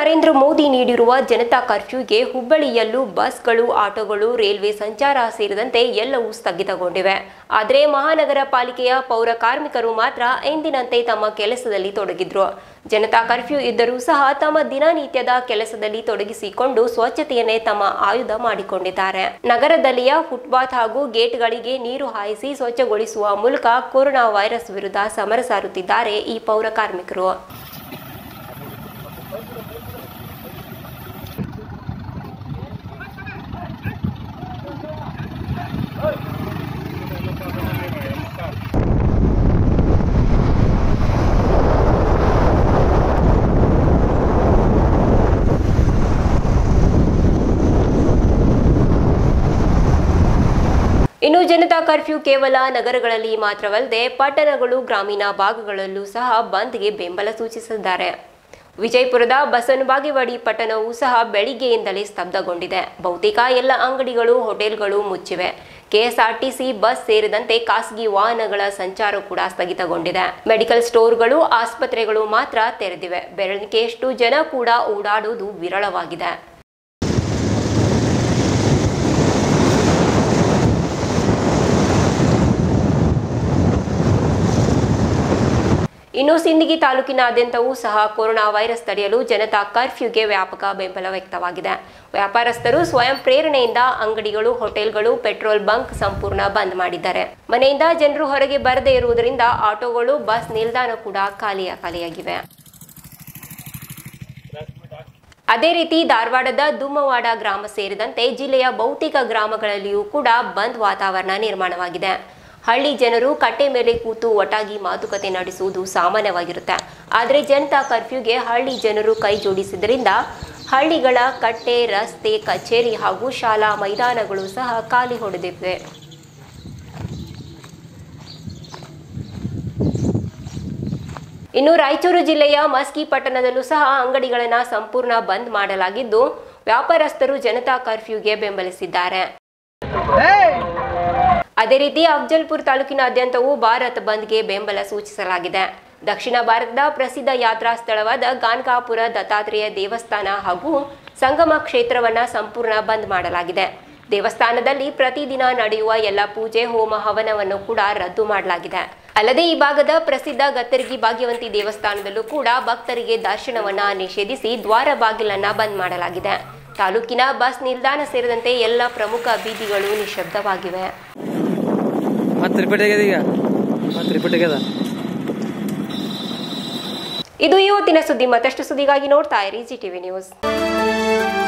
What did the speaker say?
ನರೇಂದ್ರ ಮೋದಿ ನೀಡಿರುವ ಜನತಾ ಕರ್ಫ್ಯೂಗೆ ಹುಬ್ಬಳ್ಳಿಯಲ್ಲೂ ಬಸ್ಗಳು ಆಟೋಗಳು ರೈಲ್ವೆ ಸಂಚಾರ ಸೇರಿದಂತೆ ಎಲ್ಲವೂ ಸ್ಥಗಿತಗೊಂಡಿವೆ ಆದರೆ ಮಹಾನಗರ ಪಾಲಿಕೆಯ ಪೌರ ಕಾರ್ಮಿಕರು ಮಾತ್ರ ಎಂದಿನಂತೆ ತಮ್ಮ ಕೆಲಸದಲ್ಲಿ ತೊಡಗಿದ್ರು ಜನತಾ ಕರ್ಫ್ಯೂ ಇದ್ದರೂ ಸಹ ತಮ್ಮ ದಿನನಿತ್ಯದ ಕೆಲಸದಲ್ಲಿ ತೊಡಗಿಸಿಕೊಂಡು ಸ್ವಚ್ಛತೆಯನ್ನೇ ತಮ್ಮ ಆಯುಧ ಮಾಡಿಕೊಂಡಿದ್ದಾರೆ ನಗರದಲ್ಲಿಯ ಫುಟ್ಪಾತ್ ಹಾಗೂ ಗೇಟ್ಗಳಿಗೆ ನೀರು ಹಾಯಿಸಿ ಸ್ವಚ್ಛಗೊಳಿಸುವ ಮೂಲಕ ಕೊರೋನಾ ವೈರಸ್ ವಿರುದ್ಧ ಸಮರ ಸಾರುತ್ತಿದ್ದಾರೆ ಈ ಪೌರ ಕಾರ್ಮಿಕರು ಇನ್ನು ಜನತಾ ಕರ್ಫ್ಯೂ ಕೇವಲ ನಗರಗಳಲ್ಲಿ ಮಾತ್ರವಲ್ಲದೆ ಪಟ್ಟಣಗಳು ಗ್ರಾಮೀಣ ಭಾಗಗಳಲ್ಲೂ ಸಹ ಬಂದ್ಗೆ ಬೆಂಬಲ ಸೂಚಿಸಿದ್ದಾರೆ ವಿಜಯಪುರದ ಬಸವನಬಾಗೇವಾಡಿ ಪಟ್ಟಣವೂ ಸಹ ಬೆಳಿಗ್ಗೆಯಿಂದಲೇ ಸ್ತಬ್ಧಗೊಂಡಿದೆ ಬಹುತೇಕ ಎಲ್ಲ ಅಂಗಡಿಗಳು ಹೋಟೆಲ್ಗಳು ಮುಚ್ಚಿವೆ ಕೆಎಸ್ಆರ್ಟಿಸಿ ಬಸ್ ಸೇರಿದಂತೆ ಖಾಸಗಿ ವಾಹನಗಳ ಸಂಚಾರ ಕೂಡ ಸ್ಥಗಿತಗೊಂಡಿದೆ ಮೆಡಿಕಲ್ ಸ್ಟೋರ್ಗಳು ಆಸ್ಪತ್ರೆಗಳು ಮಾತ್ರ ತೆರೆದಿವೆ ಬೆರಳಿಕೆಯಷ್ಟು ಜನ ಕೂಡ ಓಡಾಡುವುದು ವಿರಳವಾಗಿದೆ ಇನ್ನು ಸಿಂದಗಿ ತಾಲೂಕಿನಾದ್ಯಂತವೂ ಸಹ ಕೊರೋನಾ ವೈರಸ್ ತಡೆಯಲು ಜನತಾ ಕರ್ಫ್ಯೂಗೆ ವ್ಯಾಪಕ ಬೆಂಬಲ ವ್ಯಕ್ತವಾಗಿದೆ ವ್ಯಾಪಾರಸ್ಥರು ಸ್ವಯಂ ಪ್ರೇರಣೆಯಿಂದ ಅಂಗಡಿಗಳು ಹೋಟೆಲ್ಗಳು ಪೆಟ್ರೋಲ್ ಬಂಕ್ ಸಂಪೂರ್ಣ ಬಂದ್ ಮಾಡಿದ್ದಾರೆ ಮನೆಯಿಂದ ಜನರು ಹೊರಗೆ ಬರದೇ ಇರುವುದರಿಂದ ಆಟೋಗಳು ಬಸ್ ನಿಲ್ದಾಣ ಕೂಡ ಖಾಲಿಯ ಖಾಲಿಯಾಗಿವೆ ಅದೇ ರೀತಿ ಧಾರವಾಡದ ದುಮ್ಮವಾಡ ಗ್ರಾಮ ಸೇರಿದಂತೆ ಜಿಲ್ಲೆಯ ಬಹುತೇಕ ಗ್ರಾಮಗಳಲ್ಲಿಯೂ ಕೂಡ ಬಂದ್ ವಾತಾವರಣ ನಿರ್ಮಾಣವಾಗಿದೆ ಹಳ್ಳಿ ಜನರು ಕಟ್ಟೆ ಮೇಲೆ ಕೂತು ಒಟ್ಟಾಗಿ ಮಾತುಕತೆ ನಡೆಸುವುದು ಸಾಮಾನ್ಯವಾಗಿರುತ್ತೆ ಆದರೆ ಜನತಾ ಕರ್ಫ್ಯೂಗೆ ಹಳ್ಳಿ ಜನರು ಕೈ ಜೋಡಿಸಿದ್ರಿಂದ ಹಳ್ಳಿಗಳ ಕಟ್ಟೆ ರಸ್ತೆ ಕಚೇರಿ ಹಾಗೂ ಶಾಲಾ ಮೈದಾನಗಳು ಸಹ ಖಾಲಿ ಹೊಡೆದಿವೆ ಇನ್ನು ರಾಯಚೂರು ಜಿಲ್ಲೆಯ ಮಸ್ಕಿ ಪಟ್ಟಣದಲ್ಲೂ ಸಹ ಅಂಗಡಿಗಳನ್ನು ಸಂಪೂರ್ಣ ಬಂದ್ ಮಾಡಲಾಗಿದ್ದು ವ್ಯಾಪಾರಸ್ಥರು ಜನತಾ ಕರ್ಫ್ಯೂಗೆ ಬೆಂಬಲಿಸಿದ್ದಾರೆ ಅದೇ ರೀತಿ ಅಫ್ಜಲ್ಪುರ್ ತಾಲೂಕಿನಾದ್ಯಂತವೂ ಭಾರತ್ ಬಂದ್ಗೆ ಬೆಂಬಲ ಸೂಚಿಸಲಾಗಿದೆ ದಕ್ಷಿಣ ಭಾರತದ ಪ್ರಸಿದ್ಧ ಯಾತ್ರಾ ಸ್ಥಳವಾದ ಗಾನ್ಗಾಪುರ ದತ್ತಾತ್ರೇಯ ದೇವಸ್ಥಾನ ಹಾಗೂ ಸಂಗಮ ಕ್ಷೇತ್ರವನ್ನ ಸಂಪೂರ್ಣ ಬಂದ್ ಮಾಡಲಾಗಿದೆ ದೇವಸ್ಥಾನದಲ್ಲಿ ಪ್ರತಿದಿನ ನಡೆಯುವ ಎಲ್ಲ ಪೂಜೆ ಹೋಮ ಹವನವನ್ನು ಕೂಡ ರದ್ದು ಮಾಡಲಾಗಿದೆ ಅಲ್ಲದೆ ಈ ಭಾಗದ ಪ್ರಸಿದ್ಧ ಗತ್ತರ್ಗಿ ಭಾಗ್ಯವಂತಿ ದೇವಸ್ಥಾನದಲ್ಲೂ ಕೂಡ ಭಕ್ತರಿಗೆ ದರ್ಶನವನ್ನ ನಿಷೇಧಿಸಿ ದ್ವಾರ ಬಾಗಿಲನ್ನ ಬಂದ್ ಮಾಡಲಾಗಿದೆ ತಾಲೂಕಿನ ಬಸ್ ನಿಲ್ದಾಣ ಸೇರಿದಂತೆ ಎಲ್ಲ ಪ್ರಮುಖ ಬೀದಿಗಳು ನಿಶಬ್ದವಾಗಿವೆ ಮತ್ತೆ ರಿಪೀಟ್ ಆಗ್ಯದ ಈಗ ಮತ್ತೆ ರಿಪೀಟ್ ಆಗ್ಯದ ಇದು ಇವತ್ತಿನ ಸುದ್ದಿ ಮತ್ತಷ್ಟು ಸುದ್ದಿಗಾಗಿ ನೋಡ್ತಾ ಇರಿ ಜಿ ಟಿವಿ ನ್ಯೂಸ್